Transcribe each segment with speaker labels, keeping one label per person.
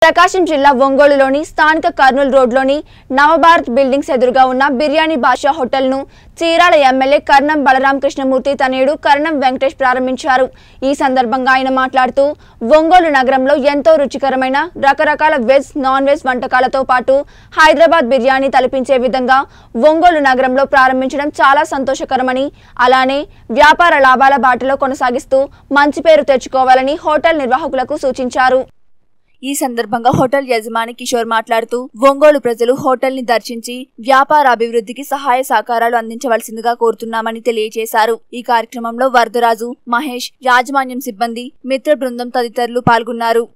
Speaker 1: ప్రకాశం జిల్లా ఒంగోలులోని స్థానిక కర్నూలు రోడ్లోని నవభారత్ బిల్డింగ్స్ ఎదురుగా ఉన్న బిర్యానీ బాషా హోటల్ను చీరాల ఎమ్మెల్యే కర్ణం బలరాం కృష్ణమూర్తి తనయుడు కర్ణం వెంకటేష్ ప్రారంభించారు ఈ సందర్భంగా ఆయన మాట్లాడుతూ ఒంగోలు నగరంలో ఎంతో రుచికరమైన రకరకాల వెజ్ నాన్ వెజ్ వంటకాలతో పాటు హైదరాబాద్ బిర్యానీ తలపించే విధంగా ఒంగోలు నగరంలో ప్రారంభించడం చాలా సంతోషకరమని అలానే వ్యాపార లాభాల బాటలో కొనసాగిస్తూ మంచి పేరు తెచ్చుకోవాలని హోటల్ నిర్వాహకులకు సూచించారు ఈ సందర్భంగా హోటల్ యజమాని కిషోర్ మాట్లాడుతూ ఒంగోలు ప్రజలు హోటల్ ని దర్శించి వ్యాపార అభివృద్ధికి సహాయ సహకారాలు అందించవలసిందిగా కోరుతున్నామని తెలియజేశారు ఈ కార్యక్రమంలో వరదరాజు మహేష్ యాజమాన్యం సిబ్బంది మిత్ర బృందం తదితరులు పాల్గొన్నారు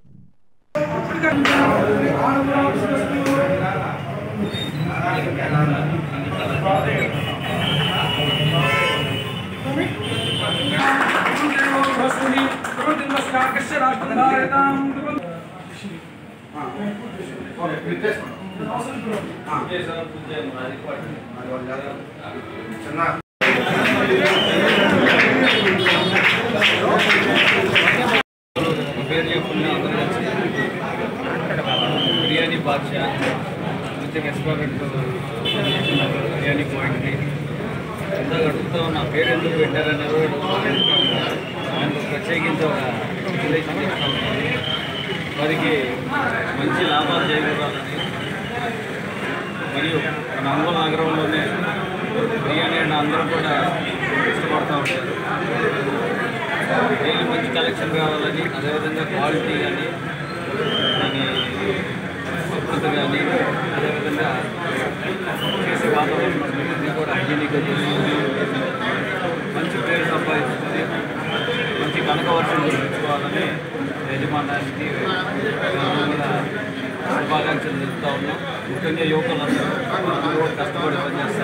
Speaker 2: పేరు చెప్పకుండా అందరూ వచ్చి బిర్యానీ బాద్షా మంచి రెస్టారెంట్ బిర్యానీ పాయింట్ని ఇందాక అడుగుతూ నా పేరు ఎందుకు పెట్టారనేది దానికి ప్రత్యేకించి ఒక ఎక్స్ప్లెనేషన్ చెప్తా ఉన్నాను వారికి మంచి లాభాలు చేకూరాలని మరియు మన ఒంగోలు నగరంలోనే బిర్యానీ అని అందరూ కూడా ఇష్టపడుతూ ఉంటారు డైలీ మంచి కలెక్షన్ కావాలని అదేవిధంగా క్వాలిటీ కానీ దాని స్వచ్ఛత కానీ అదేవిధంగా చేసే వాతావరణం ఇది కూడా హైజీనిక్గా చేస్తుంది మంచి పేరు సంపాదించుకొని మంచి కనకవర్షం గురించుకోవాలని యజమానానికి మేము కూడా శుభాకాంక్షలు తెలుపుతా ఉన్నాం ముఖ్యంగా యువకులందరూ అందరూ కూడా కష్టపడి పనిచేస్తారు